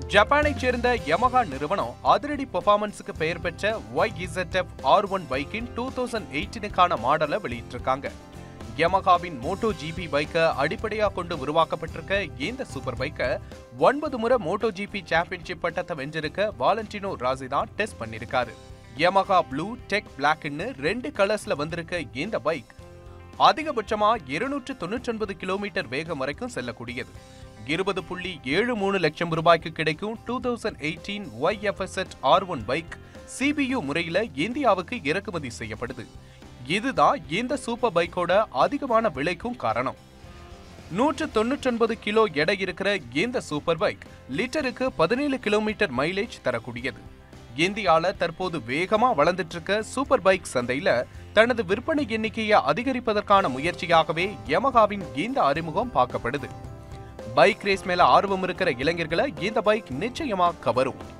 ஜப்பானைச் சேர்ந்த யமஹா நிறுவனம் அதிரடி பெர்ஃபார்மன்ஸுக்கு பெயர் பெற்ற ஒய் இசட்எஃப் ஆர் ஒன் பைக்கின் டூ தௌசண்ட் எயிட்டீனுக்கான மாடலை வெளியிட்டிருக்காங்க யமஹாவின் மோட்டோ ஜிபி பைக்கை அடிப்படையாக கொண்டு உருவாக்கப்பட்டிருக்க இந்த சூப்பர் பைக்கை ஒன்பது முறை மோட்டோ ஜிபி சாம்பியன்ஷிப் பட்டத்தை வென்றிருக்க வாலண்டினோ ராசி தான் டெஸ்ட் பண்ணியிருக்காரு யமஹா ப்ளூ டெக் பிளாக்னு ரெண்டு கலர்ஸ்ல வந்திருக்க இந்த பைக் அதிகபட்சமா இருநூற்று தொண்ணூற்றி ஒன்பது கிலோமீட்டர் வேகம் வரைக்கும் செல்லக்கூடியது இருபது புள்ளி ஏழு மூணு லட்சம் ரூபாய்க்கு கிடைக்கும் டூ தௌசண்ட் எயிட்டீன் ஒய் எஃப்எஸ்எட் ஆர் ஒன் பைக் சிபியு முறையில இந்தியாவுக்கு இறக்குமதி செய்யப்படுது இதுதான் இந்த சூப்பர் பைக்கோட அதிகமான விலைக்கும் காரணம் நூற்று தொண்ணூற்றொன்பது கிலோ எடை இருக்கிற இந்த சூப்பர் பைக் லிட்டருக்கு பதினேழு கிலோமீட்டர் மைலேஜ் தரக்கூடியது இந்தியால தற்போது வேகமா வளர்ந்துட்டு இருக்க சூப்பர் பைக் சந்தையில தனது விற்பனை எண்ணிக்கையை அதிகரிப்பதற்கான முயற்சியாகவே யமகாவின் இந்த அறிமுகம் பார்க்கப்படுது பைக் ரேஸ் மேல ஆர்வம் இருக்கிற இளைஞர்களை இந்த பைக் நிச்சயமா கவரும்